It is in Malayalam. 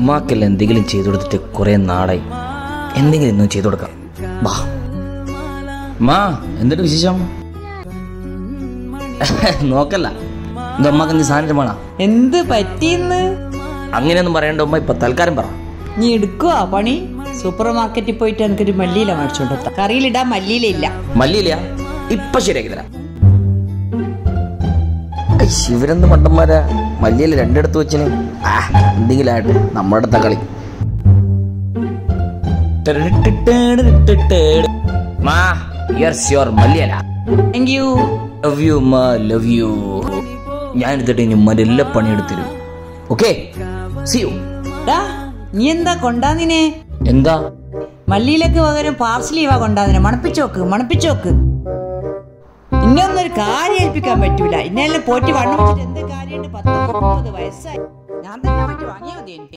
ഉമ്മാക്കെല്ലാം എന്തെങ്കിലും ചെയ്തു കൊടുത്തിട്ട് കുറെ നാളായി എന്തെങ്കിലും ഇന്നും ചെയ്തു കൊടുക്കാം വാ മാ എന്തൊരു വിശേഷം നോക്കല്ല ഇത് ഉമ്മക്ക് നീ സാധനം വേണം എന്ത് പറ്റിന്ന് അങ്ങനെയൊന്നും പറയണ്ട ഉമ്മ ഇപ്പൊ തൽക്കാലം പറ നീ എടുക്കുവാ പണി സൂപ്പർ മാർക്കറ്റിൽ പോയിട്ട് എനിക്കൊരു മല്ലിയില മേടിച്ചോണ്ട് കറിയിലിടാൻ മല്ലിയില ഇല്ല മല്ലിയില്ല ഇപ്പൊ ശരിയാക്കി തരാം ഐ, ഇവരെന്ത് മണ്ടന്മാരാ മല്ലിയില രണ്ടിടത്ത് വെച്ചിന് ആ എന്തെങ്കിലും ആയിട്ട് നമ്മുടെ അടുത്ത കളി മാ യെസ് യുവർ മല്ലിയല താങ്ക് യു ലവ് യു മാ ലവ് യു ഞാൻ എടുത്തിട്ട് ഇനി ഉമ്മാന്റെ എല്ലാ പണിയെടുത്തരും ഓക്കെ സി യു ഡാ നീ എന്താ കൊണ്ടാന്നിനെ എന്താ മല്ലിയിലേക്ക് പകരം പാർസലീവാ കൊണ്ടാന്നിനെ മണപ്പിച്ചോക്ക് മണപ്പിച്ചോക്ക് ഇന്നെ ഒന്നൊരു കാര്യം ഏൽപ്പിക്കാൻ പറ്റൂല ഇന്നെല്ലാം പോറ്റി വണ്ണം വെച്ചിട്ട് എന്ത് കാര്യമുണ്ട് പത്ത് മുപ്പത് വയസ്സായി ഞാൻ തന്നെ പോയിട്ട് വാങ്ങിയാൽ മതി എനിക്ക്